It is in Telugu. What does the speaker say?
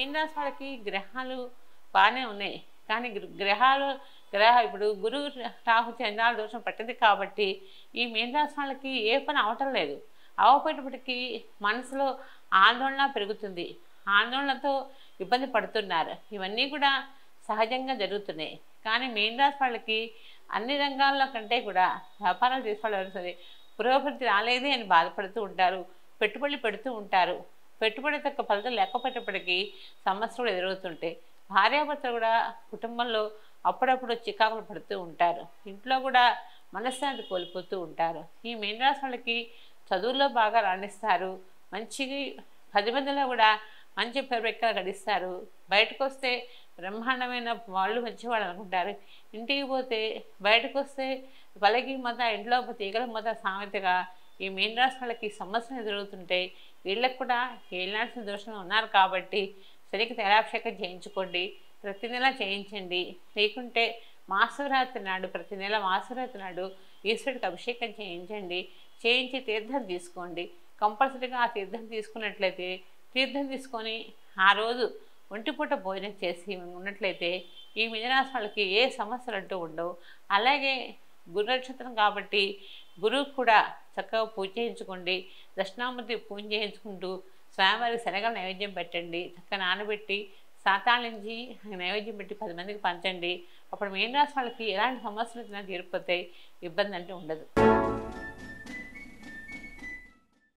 మీన రాశి వాళ్ళకి గ్రహాలు బాగానే ఉన్నాయి కానీ గ్ర- గ్రహాలు గ్రహ ఇప్పుడు గురువు రాహు చంద్రాల దోషం పట్టింది కాబట్టి ఈ మీన రాశి వాళ్ళకి ఏ పని అవటం లేదు అవపోయేటప్పటికీ మనసులో ఆందోళన పెరుగుతుంది ఆందోళనతో ఇబ్బంది పడుతున్నారు ఇవన్నీ కూడా సహజంగా జరుగుతున్నాయి కానీ మెయిన్ రాశి వాళ్ళకి అన్ని రంగాల్లో కంటే కూడా వ్యాపారాలు చేసే వాళ్ళు సరే పురోభివృద్ధి రాలేదే అని బాధపడుతూ ఉంటారు పెట్టుబడులు పెడుతూ ఉంటారు పెట్టుబడి తగ్గ ఫలితం లేకపోయేటప్పటికీ సమస్యలు ఎదురవుతుంటాయి భార్యాభర్తలు కూడా కుటుంబంలో అప్పుడప్పుడు చికాకులు పడుతూ ఉంటారు ఇంట్లో కూడా మనశ్శాంతి కోల్పోతూ ఉంటారు ఈ మీన రాశి వాళ్ళకి చదువుల్లో బాగా రాణిస్తారు మంచి పది మందిలో కూడా మంచి పెరబెక్కలు గడిస్తారు బయటకు వస్తే బ్రహ్మాండమైన వాళ్ళు మంచి వాళ్ళు అనుకుంటారు ఇంటికి పోతే బయటకు వస్తే వలకి మొద ఇంట్లో తీగల మొద సామెతగా ఈ మీన రాశి వాళ్ళకి సమస్యలు ఎదురవుతుంటే వీళ్ళకి కూడా ఏలాంటి దోషం ఉన్నారు కాబట్టి శనికి తైలాభిషేకం చేయించుకోండి ప్రతి నెల చేయించండి లేకుంటే మాసవరాత్రి నాడు ప్రతి నెల మాసవరాత్రి నాడు ఈశ్వరుడికి అభిషేకం చేయించండి చేయించి తీర్థం తీసుకోండి కంపల్సరీగా ఆ తీర్థం తీసుకున్నట్లయితే తీర్థం తీసుకొని ఆ రోజు ఒంటిపూట భోజనం చేసి ఉన్నట్లయితే ఈ మిథునరాశి వాళ్ళకి ఏ సమస్యలు అంటూ ఉండవు అలాగే గురు నక్షత్రం కాబట్టి గురువు కూడా చక్కగా పూజ చేయించుకోండి దక్షిణామూర్తి పూజ చేయించుకుంటూ స్వామివారికి శనగల నైవేద్యం పెట్టండి చక్కగా నానబెట్టి సాతాళించి నైవేద్యం పెట్టి పది మందికి పంచండి అప్పుడు మెయిన్ రాసి వాళ్ళకి ఎలాంటి సమస్యలు వచ్చినా తీరిపోతాయి ఇబ్బంది అంటే ఉండదు